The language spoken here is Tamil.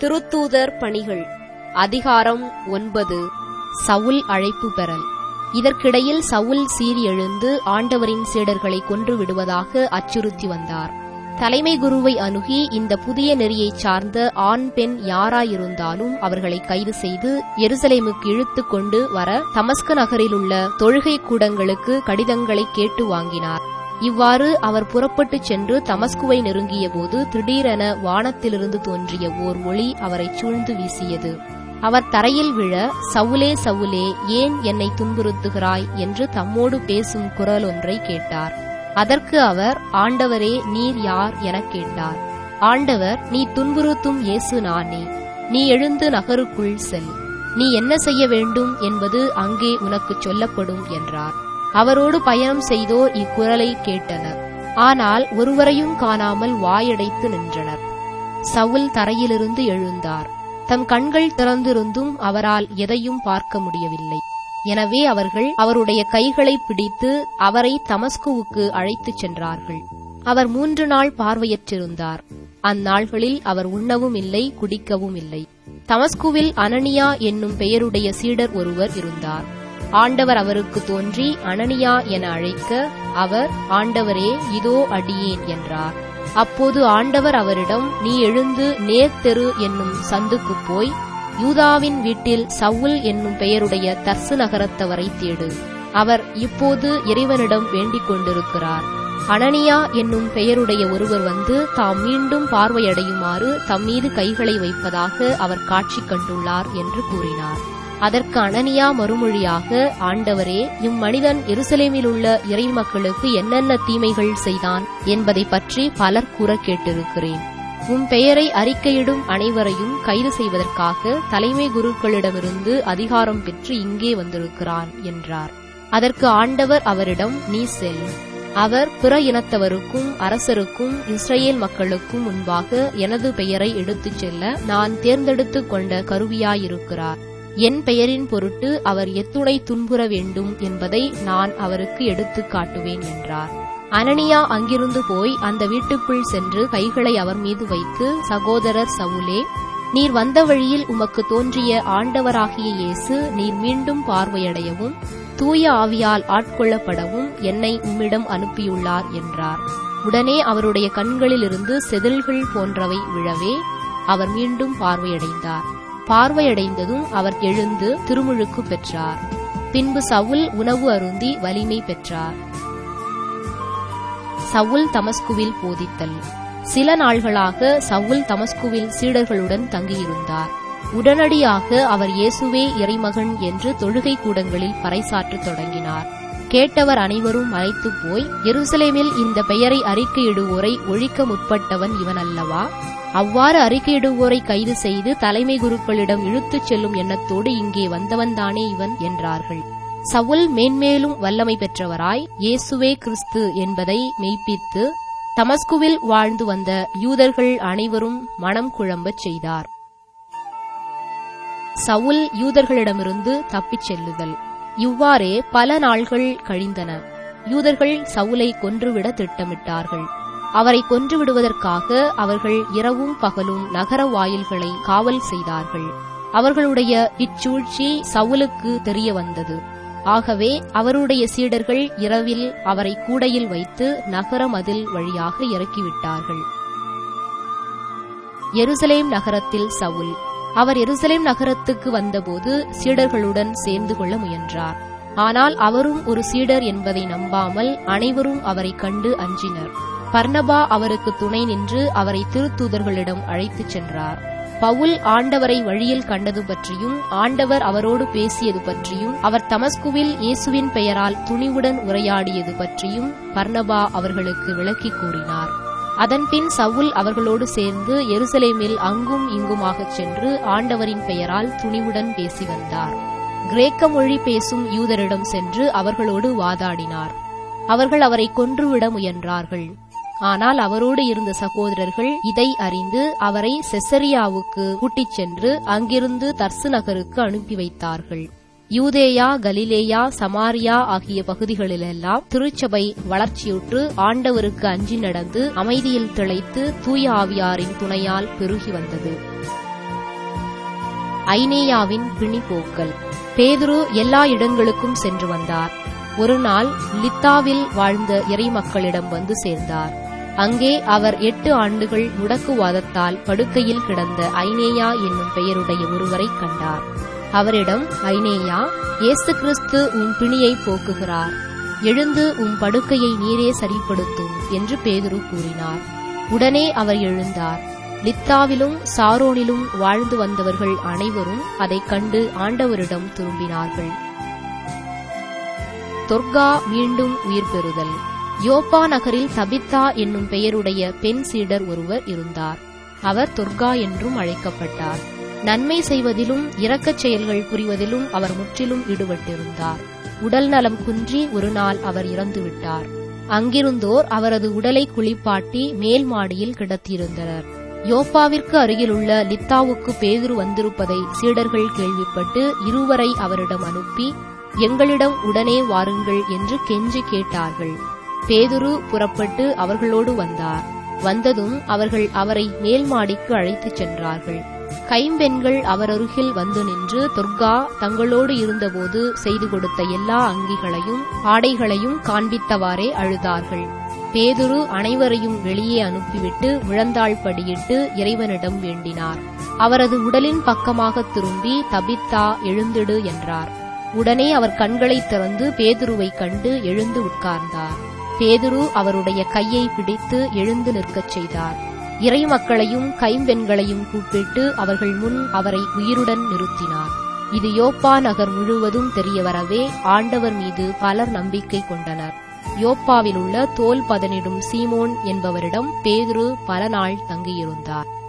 திருத்தூதர் பணிகள் அதிகாரம் ஒன்பது சவுல் அழைப்பு பெறல் இதற்கிடையில் சவுல் சீறி எழுந்து ஆண்டவரின் சீடர்களை கொன்று விடுவதாக அச்சுறுத்தி வந்தார் தலைமை குருவை அணுகி இந்த புதிய நெறியைச் சார்ந்த ஆண் பெண் யாராயிருந்தாலும் அவர்களை கைது செய்து எருசலேமுக்கு இழுத்துக் கொண்டு வர தமஸ்கு நகரில் உள்ள தொழுகை கூடங்களுக்கு கடிதங்களை கேட்டு வாங்கினார் இவ்வாறு அவர் புறப்பட்டுச் சென்று தமஸ்குவை நெருங்கியபோது திடீரென வானத்திலிருந்து தோன்றிய ஓர் ஒளி அவரைச் சூழ்ந்து வீசியது அவர் தரையில் விழ சவுலே சவுலே ஏன் என்னை துன்புறுத்துகிறாய் என்று தம்மோடு பேசும் குரல் ஒன்றை கேட்டார் அதற்கு அவர் ஆண்டவரே நீர் யார் எனக் கேட்டார் ஆண்டவர் நீ துன்புறுத்தும் இயேசு நானே நீ எழுந்து நகருக்குள் செல் நீ என்ன செய்ய வேண்டும் என்பது அங்கே உனக்குச் சொல்லப்படும் என்றார் அவரோடு பயணம் செய்தோர் இக்குரலை கேட்டனர் ஆனால் ஒருவரையும் காணாமல் வாயடைத்து நின்றனர் சவுல் தரையிலிருந்து எழுந்தார் தம் கண்கள் திறந்திருந்தும் அவரால் எதையும் பார்க்க முடியவில்லை எனவே அவர்கள் அவருடைய கைகளை பிடித்து அவரை தமஸ்குவுக்கு அழைத்துச் சென்றார்கள் அவர் மூன்று நாள் பார்வையற்றிருந்தார் அந்நாள்களில் அவர் உண்ணவும் இல்லை குடிக்கவும் இல்லை தமஸ்குவில் அனனியா என்னும் பெயருடைய சீடர் ஒருவர் இருந்தார் ஆண்டவர் அவருக்கு தோன்றி அனனியா என அழைக்க அவர் ஆண்டவரே இதோ அடியேன் என்றார் அப்போது ஆண்டவர் அவரிடம் நீ எழுந்து நேர்த்தெரு என்னும் சந்துக்குப் போய் யூதாவின் வீட்டில் சவுல் என்னும் பெயருடைய தர்சு நகரத்தவரை தேடு அவர் இப்போது இறைவனிடம் வேண்டிக் கொண்டிருக்கிறார் அனனியா என்னும் பெயருடைய ஒருவர் வந்து தாம் மீண்டும் பார்வையடையுமாறு தம் மீது கைகளை வைப்பதாக அவர் காட்சி கண்டுள்ளார் என்று கூறினார் அதற்கு அனனியா மறுமொழியாக ஆண்டவரே இம்மனிதன் எருசலேமில் உள்ள இறை மக்களுக்கு என்னென்ன தீமைகள் செய்தான் என்பதை பற்றி பலர் கூற கேட்டிருக்கிறேன் உம் பெயரை அறிக்கையிடும் அனைவரையும் கைது செய்வதற்காக தலைமை குருக்களிடமிருந்து அதிகாரம் பெற்று இங்கே வந்திருக்கிறான் என்றார் அதற்கு ஆண்டவர் அவரிடம் நீ செல் அவர் பிற இனத்தவருக்கும் அரசருக்கும் இஸ்ரேல் மக்களுக்கும் முன்பாக எனது பெயரை எடுத்துச் செல்ல நான் தேர்ந்தெடுத்துக் கொண்ட கருவியாயிருக்கிறார் என் பெயரின் பொருட்டு அவர் எத்துணை துன்புற வேண்டும் என்பதை நான் அவருக்கு எடுத்துக் காட்டுவேன் என்றார் அனனியா அங்கிருந்து போய் அந்த வீட்டுக்குள் சென்று கைகளை அவர் மீது வைத்து சகோதரர் சவுலே நீர் வந்த வழியில் உமக்கு தோன்றிய ஆண்டவராகிய இயேசு நீர் மீண்டும் பார்வையடையவும் தூய ஆவியால் ஆட்கொள்ளப்படவும் என்னை உம்மிடம் அனுப்பியுள்ளார் என்றார் உடனே அவருடைய கண்களிலிருந்து செதில்கள் போன்றவை விழவே அவர் மீண்டும் பார்வையடைந்தார் பார்வையடைந்ததும் அவர் எழுந்து திருமுழுக்கு பெற்றார் பின்பு சவுல் உணவு அருந்தி வலிமை பெற்றார் சவுல் தமஸ்குவில் போதித்தல் சில நாள்களாக சவுல் தமஸ்குவில் சீடர்களுடன் தங்கியிருந்தார் உடனடியாக அவர் இயேசுவே இறைமகன் என்று தொழுகை கூடங்களில் பறைசாற்றத் தொடங்கினார் கேட்டவர் அனைவரும் மறைத்து போய் எருசலேமில் இந்த பெயரை அறிக்கையிடுவோரை ஒழிக்க முற்பட்டவன் இவன் அல்லவா அவ்வாறு அறிக்கையிடுவோரை கைது செய்து தலைமை குருக்களிடம் இழுத்துச் செல்லும் எண்ணத்தோடு இங்கே வந்தவன்தானே இவன் என்றார்கள் சவுல் மேன்மேலும் வல்லமை பெற்றவராய் இயேசுவே கிறிஸ்து என்பதை மெய்ப்பித்து தமஸ்குவில் வாழ்ந்து வந்த யூதர்கள் அனைவரும் மனம் குழம்பச் செய்தார் சவுல் யூதர்களிடமிருந்து தப்பிச் செல்லுதல் இவ்வாறே பல நாள்கள் கழிந்தன யூதர்கள் சவுலை கொன்றுவிட திட்டமிட்டார்கள் அவரை கொன்று விடுவதற்காக அவர்கள் இரவும் பகலும் நகர வாயில்களை காவல் செய்தார்கள் அவர்களுடைய இச்சூழ்ச்சி சவுலுக்கு தெரிய வந்தது ஆகவே அவருடைய சீடர்கள் இரவில் அவரை கூடையில் வைத்து நகர மதில் வழியாக இறக்கிவிட்டார்கள் எருசலேம் நகரத்தில் சவுல் அவர் எருசலேம் நகரத்துக்கு வந்தபோது சீடர்களுடன் சேர்ந்து கொள்ள முயன்றார் ஆனால் அவரும் ஒரு சீடர் என்பதை நம்பாமல் அனைவரும் அவரை கண்டு அஞ்சினர் பர்னபா அவருக்கு துணை நின்று அவரை திருத்தூதர்களிடம் அழைத்துச் சென்றார் பவுல் ஆண்டவரை வழியில் கண்டது பற்றியும் ஆண்டவர் அவரோடு பேசியது பற்றியும் அவர் தமஸ்குவில் இயேசுவின் பெயரால் துணிவுடன் உரையாடியது பற்றியும் பர்னபா அவர்களுக்கு விளக்கிக் கூறினார் அதன்பின் சவுல் அவர்களோடு சேர்ந்து எருசலேமில் அங்கும் இங்குமாகச் சென்று ஆண்டவரின் பெயரால் துணிவுடன் பேசி வந்தார் கிரேக்க மொழி பேசும் யூதரிடம் சென்று அவர்களோடு வாதாடினார் அவர்கள் அவரை கொன்றுவிட முயன்றார்கள் ஆனால் அவரோடு இருந்த சகோதரர்கள் இதை அறிந்து அவரை செசரியாவுக்கு கூட்டிச் சென்று அங்கிருந்து தர்சு நகருக்கு அனுப்பி வைத்தார்கள் யூதேயா கலிலேயா சமாரியா ஆகிய பகுதிகளிலெல்லாம் திருச்சபை வளர்ச்சியுற்று ஆண்டவருக்கு அஞ்சி நடந்து அமைதியில் திளைத்து தூய ஆவியாரின் துணையால் பெருகி வந்தது ஐனேயாவின் பிணி போக்கல் பேதுரு எல்லா இடங்களுக்கும் சென்று வந்தார் ஒரு நாள் லித்தாவில் வாழ்ந்த இறை மக்களிடம் வந்து சேர்ந்தார் அங்கே அவர் எட்டு ஆண்டுகள் முடக்குவாதத்தால் படுக்கையில் கிடந்த ஐனேயா என்னும் பெயருடைய ஒருவரை கண்டார் அவரிடம் ஐனேயா இயேசு கிறிஸ்து உன் பிணியை போக்குகிறார் எழுந்து உன் படுக்கையை நீரே சரிப்படுத்தும் என்று பேதுரு கூறினார் உடனே அவர் எழுந்தார் லித்தாவிலும் சாரோனிலும் வாழ்ந்து வந்தவர்கள் அனைவரும் அதைக் கண்டு ஆண்டவரிடம் திரும்பினார்கள் தொர்கா மீண்டும் உயிர் பெறுதல் யோப்பா நகரில் தபித்தா என்னும் பெயருடைய பெண் சீடர் ஒருவர் இருந்தார் அவர் தொர்கா என்றும் அழைக்கப்பட்டார் நன்மை செய்வதிலும் இரக்கச் செயல்கள் புரிவதிலும் அவர் முற்றிலும் ஈடுபட்டிருந்தார் உடல் நலம் குன்றி ஒரு நாள் அவர் இறந்துவிட்டார் அங்கிருந்தோர் அவரது உடலை குளிப்பாட்டி மேல் மாடியில் கிடத்தியிருந்தனர் யோப்பாவிற்கு அருகிலுள்ள லித்தாவுக்கு பேதுரு வந்திருப்பதை சீடர்கள் கேள்விப்பட்டு இருவரை அவரிடம் அனுப்பி எங்களிடம் உடனே வாருங்கள் என்று கெஞ்சி கேட்டார்கள் பேதுரு புறப்பட்டு அவர்களோடு வந்தார் வந்ததும் அவர்கள் அவரை மேல் மாடிக்கு அழைத்துச் சென்றார்கள் கைம்பெண்கள் அவர் அருகில் வந்து நின்று துர்கா தங்களோடு இருந்தபோது செய்து கொடுத்த எல்லா அங்கிகளையும் ஆடைகளையும் காண்பித்தவாறே அழுதார்கள் பேதுரு அனைவரையும் வெளியே அனுப்பிவிட்டு முழந்தாள் படியிட்டு இறைவனிடம் வேண்டினார் அவரது உடலின் பக்கமாக திரும்பி தபித்தா எழுந்திடு என்றார் உடனே அவர் கண்களை திறந்து பேதுருவை கண்டு எழுந்து உட்கார்ந்தார் பேதுரு அவருடைய கையை பிடித்து எழுந்து நிற்கச் செய்தார் இறை மக்களையும் கைம்பெண்களையும் கூப்பிட்டு அவர்கள் முன் அவரை உயிருடன் நிறுத்தினார் இது யோப்பா நகர் முழுவதும் தெரியவரவே ஆண்டவர் மீது பலர் நம்பிக்கை கொண்டனர் யோப்பாவில் உள்ள தோல் பதனிடும் சீமோன் என்பவரிடம் பேதுரு பல நாள் தங்கியிருந்தார்